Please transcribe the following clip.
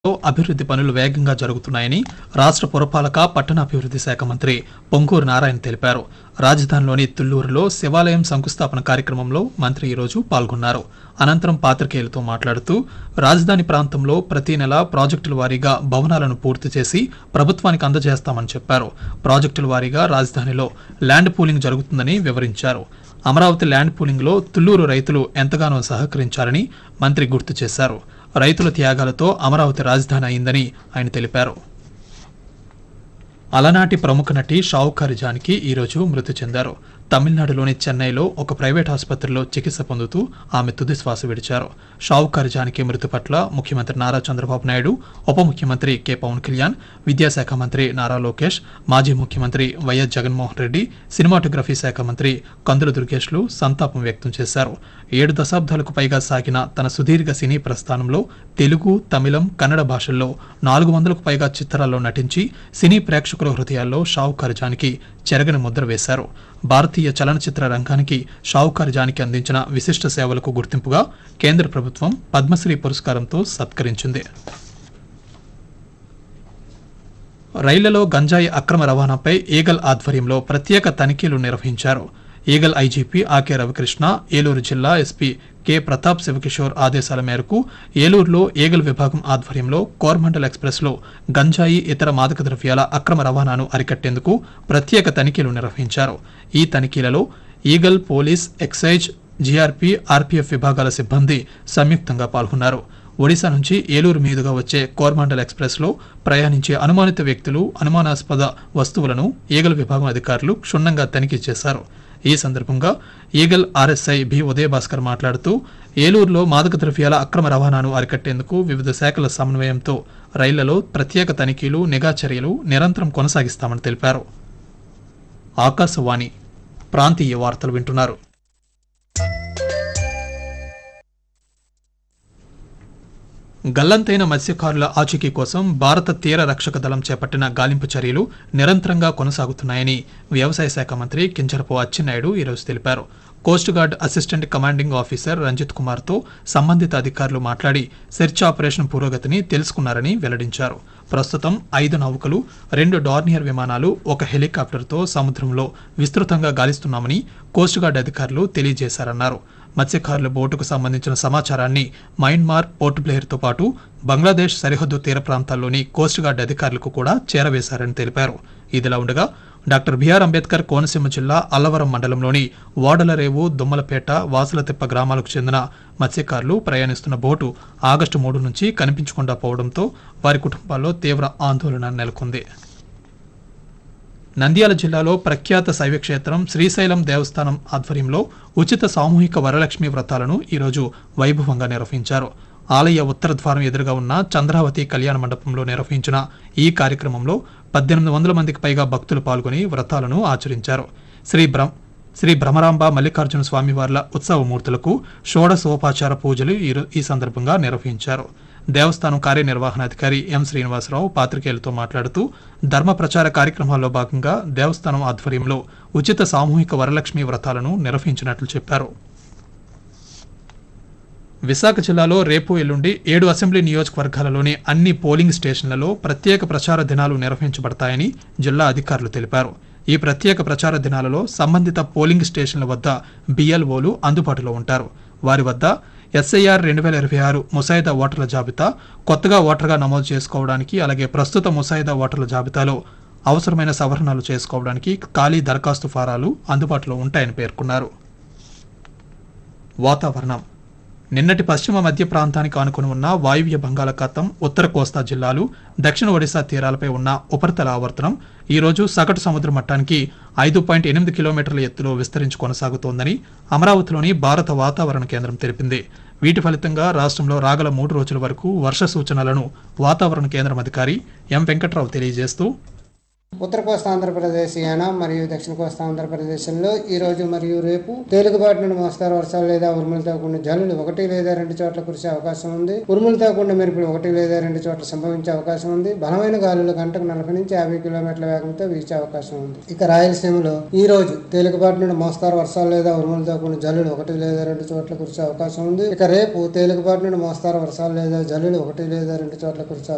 లో అభివృద్ధి పనులు వేగంగా జరుగుతున్నాయని రాష్ట్ర పురపాలక పట్టణాభివృద్ధి శాఖ మంత్రి పొంగూరు నారాయణ తెలిపారు రాజధానిలోని తుళ్లూరులో శివాలయం శంకుస్థాపన కార్యక్రమంలో మంత్రి ఈరోజు పాల్గొన్నారు అనంతరం పాత్రికేయులతో మాట్లాడుతూ రాజధాని ప్రాంతంలో ప్రతి నెల ప్రాజెక్టుల వారీగా భవనాలను పూర్తి చేసి ప్రభుత్వానికి అందజేస్తామని చెప్పారు ప్రాజెక్టుల వారీగా రాజధానిలో ల్యాండ్ పూలింగ్ జరుగుతుందని వివరించారు అమరావతి ల్యాండ్ పూలింగ్లో తుళ్లూరు రైతులు ఎంతగానో సహకరించారని మంత్రి గుర్తు చేశారు రైతుల త్యాగాలతో అమరావతి రాజధాని అయిందని ఆయన తెలిపారు అలనాటి ప్రముఖ నటి షావుకారి జానకి ఈరోజు మృతి చెందారు తమిళనాడులోని చెన్నైలో ఒక ప్రైవేట్ ఆసుపత్రిలో చికిత్స పొందుతూ ఆమె తుది శ్వాస విడిచారు షావుకారి జానకి మృతి పట్ల ముఖ్యమంత్రి నారా చంద్రబాబు నాయుడు ఉప ముఖ్యమంత్రి కె పవన్ కళ్యాణ్ విద్యాశాఖ మంత్రి నారా లోకేష్ మాజీ ముఖ్యమంత్రి వైఎస్ జగన్మోహన్ రెడ్డి సినిమాటోగ్రఫీ శాఖ మంత్రి కందుల దుర్గేష్లు సంతాపం వ్యక్తం చేశారు ఏడు దశాబ్దాలకు పైగా సాగిన తన సుదీర్ఘ సినీ ప్రస్థానంలో తెలుగు తమిళం కన్నడ భాషల్లో నాలుగు వందలకు పైగా చిత్రాల్లో నటించి సినీ ప్రేక్షకుల హృదయాల్లో షావుకారు జానికి చెరగని ముద్ర వేశారు భారతీయ చలనచిత్ర రంగానికి షావుకారు జానికి అందించిన విశిష్ట సేవలకు గుర్తింపుగా కేంద్ర ప్రభుత్వం పద్మశ్రీ పురస్కారంతో సత్కరించింది రైళ్లలో గంజాయి అక్రమ రవాణాపై ఈగల్ ఆధ్వర్యంలో ప్రత్యేక తనిఖీలు నిర్వహించారు Eagle IGP A K Ravikrishna Eluru జిల్లా ఎస్పీ కె ప్రతాప్ శివకిషోర్ ఆదేశాల మేరకు ఏలూరులో ఈగల్ విభాగం ఆధ్వర్యంలో కోర్మండల్ ఎక్స్ప్రెస్లో గంజాయి ఇతర మాదక ద్రవ్యాల అక్రమ రవాణాను అరికట్టేందుకు ప్రత్యేక తనిఖీలు నిర్వహించారు ఈ తనిఖీలలో Eagle police excise GRP RPF విభాగాల సిబ్బంది సంయుక్తంగా పాల్గొన్నారు ఒడిశా నుంచి ఏలూరు మీదుగా వచ్చే కోర్మాండల్ ఎక్స్ప్రెస్ లో ప్రయాణించే అనుమానిత వ్యక్తులు అనుమానాస్పద వస్తువులను ఈగల్ విభాగం అధికారులు క్షుణ్ణంగా తనిఖీ చేశారు ఈ సందర్భంగా ఈగల్ ఆర్ఎస్ఐ బి ఉదయభాస్కర్ మాట్లాడుతూ ఏలూరులో మాదక ద్రవ్యాల అక్రమ రవాణాను అరికట్టేందుకు వివిధ శాఖల సమన్వయంతో రైళ్లలో ప్రత్యేక తనిఖీలు నిఘా చర్యలు నిరంతరం కొనసాగిస్తామని తెలిపారు ఆకాశవాణి ప్రాంతీయ వార్తలు వింటున్నారు గల్లంతైన మత్స్యకారుల ఆచూకీ కోసం భారత తీర రక్షక దళం చేపట్టిన గాలింపు చర్యలు నిరంతరంగా కొనసాగుతున్నాయని వ్యవసాయ శాఖ మంత్రి కింజరపు అచ్చెన్నాయుడు ఈరోజు తెలిపారు coast guard assistant commanding officer Ranjith కుమార్తో సంబంధిత అధికారులు మాట్లాడి సెర్చ్ ఆపరేషన్ పురోగతిని తెలుసుకున్నారని వెల్లడించారు ప్రస్తుతం ఐదు నౌకలు రెండు డార్నియర్ విమానాలు ఒక హెలికాప్టర్తో సముద్రంలో విస్తృతంగా గాలిస్తున్నామని కోస్ట్ గార్డ్ అధికారులు తెలియజేశారన్నారు మత్స్యకారుల బోటుకు సంబంధించిన సమాచారాన్ని మయన్మార్ పోర్ట్ బ్లేయర్తో పాటు బంగ్లాదేశ్ సరిహద్దు తీర ప్రాంతాల్లోని కోస్ట్ గార్డ్ అధికారులకు కూడా చేరవేశారని తెలిపారు ఇదిలా ఉండగా డాక్టర్ బిఆర్ అంబేద్కర్ కోనసీమ జిల్లా అల్లవరం మండలంలోని వాడలరేవు దుమ్మలపేట వాసులతిప్ప గ్రామాలకు చెందిన మత్స్యకారులు ప్రయాణిస్తున్న బోటు ఆగస్టు మూడు నుంచి కనిపించకుండా పోవడంతో వారి కుటుంబాల్లో తీవ్ర ఆందోళన నెలకొంది నంద్యాల జిల్లాలో ప్రఖ్యాత శైవక్షేత్రం శ్రీశైలం దేవస్థానం ఆధ్వర్యంలో ఉచిత సామూహిక వరలక్ష్మి వ్రతాలను ఈరోజు వైభవంగా నిర్వహించారు ఆలయ ఉత్తర ద్వారం ఎదురుగా ఉన్న చంద్రావతి కళ్యాణ మండపంలో నిర్వహించిన ఈ కార్యక్రమంలో పద్దెనిమిది వందల మందికి పైగా భక్తులు పాల్గొని వ్రతాలను ఆచరించారు శ్రీ బ్రహ్మ శ్రీ భ్రమరాంబ మల్లికార్జున స్వామివార్ల ఉత్సవమూర్తులకు షోడశోపాచార పూజలు ఈ రో- ఈ సందర్భంగా నిర్వహించారు దేవస్థానం కార్యనిర్వహణాధికారి ఎం శ్రీనివాసరావు పాత్రికేయులతో మాట్లాడుతూ ధర్మ ప్రచార కార్యక్రమాల్లో భాగంగా దేవస్థానం ఆధ్వర్యంలో ఉచిత సామూహిక వరలక్ష్మి వ్రతాలను నిర్వహించినట్లు చెప్పారు విశాఖ జిల్లాలో రేపు ఎల్లుండి ఏడు అసెంబ్లీ నియోజకవర్గాలలోని అన్ని పోలింగ్ స్టేషన్లలో ప్రత్యేక ప్రచార దినాలు నిర్వహించబడతాయని జిల్లా అధికారులు తెలిపారు ఈ ప్రత్యేక ప్రచార దినాలలో సంబంధిత పోలింగ్ స్టేషన్ల వద్ద బిఎల్ఓలు అందుబాటులో ఉంటారు వారి వద్ద ఎస్ఐఆర్ రెండు వేల ఇరవై ఆరు ముసాయిదా ఓటర్ల జాబితా కొత్తగా ఓటర్గా నమోదు చేసుకోవడానికి అలాగే ప్రస్తుత ముసాయిదా ఓటర్ల జాబితాలో అవసరమైన సవరణలు చేసుకోవడానికి ఖాళీ దరఖాస్తు ఫారాలు అందుబాటులో ఉంటాయని పేర్కొన్నారు వాతావరణం నిన్నటి పశ్చిమ మధ్య ప్రాంతానికి ఆనుకుని ఉన్న వాయువ్య బంగాళాఖాతం ఉత్తర కోస్తా జిల్లాలు దక్షిణ ఒడిశా తీరాలపై ఉన్న ఉపరితల ఆవర్తనం ఈ రోజు సగటు సముద్ర మట్టానికి ఐదు పాయింట్ ఎనిమిది కిలోమీటర్ల ఎత్తులో విస్తరించి కొనసాగుతోందని అమరావతిలోని భారత వాతావరణ కేంద్రం తెలిపింది వీటి ఫలితంగా రాష్ట్రంలో రాగల మూడు రోజుల వరకు వర్ష సూచనలను వాతావరణ కేంద్రం అధికారి ఎం వెంకట్రావు తెలియజేస్తూ ఉత్తర కోస్తా ఆంధ్రప్రదేశ్ యానాం మరియు దక్షిణ కోస్తా ఆంధ్రప్రదేశ్లో ఈ రోజు మరియు రేపు తేలికపాటి నుండి మోస్తారు వర్షాలు లేదా ఉరుములతో కూడిన జల్లులు ఒకటి లేదా రెండు చోట్ల కురిసే అవకాశం ఉంది ఉరుములతో కూడిన మెరుపులు ఒకటి లేదా రెండు చోట్ల సంభవించే అవకాశం ఉంది బలమైన గాలులు గంటకు నలభై నుంచి యాభై కిలోమీటర్ల వేగంతో వీచే అవకాశం ఉంది ఇక రాయలసీమలో ఈ రోజు తేలికపాటి నుండి మోస్తారు వర్షాలు లేదా ఉరుములతో కూడిన జల్లులు ఒకటి లేదా రెండు చోట్ల కురిసే అవకాశం ఉంది ఇక రేపు తేలికపాటి నుండి మోస్తారు వర్షాలు లేదా జల్లులు ఒకటి లేదా రెండు చోట్ల కురిసే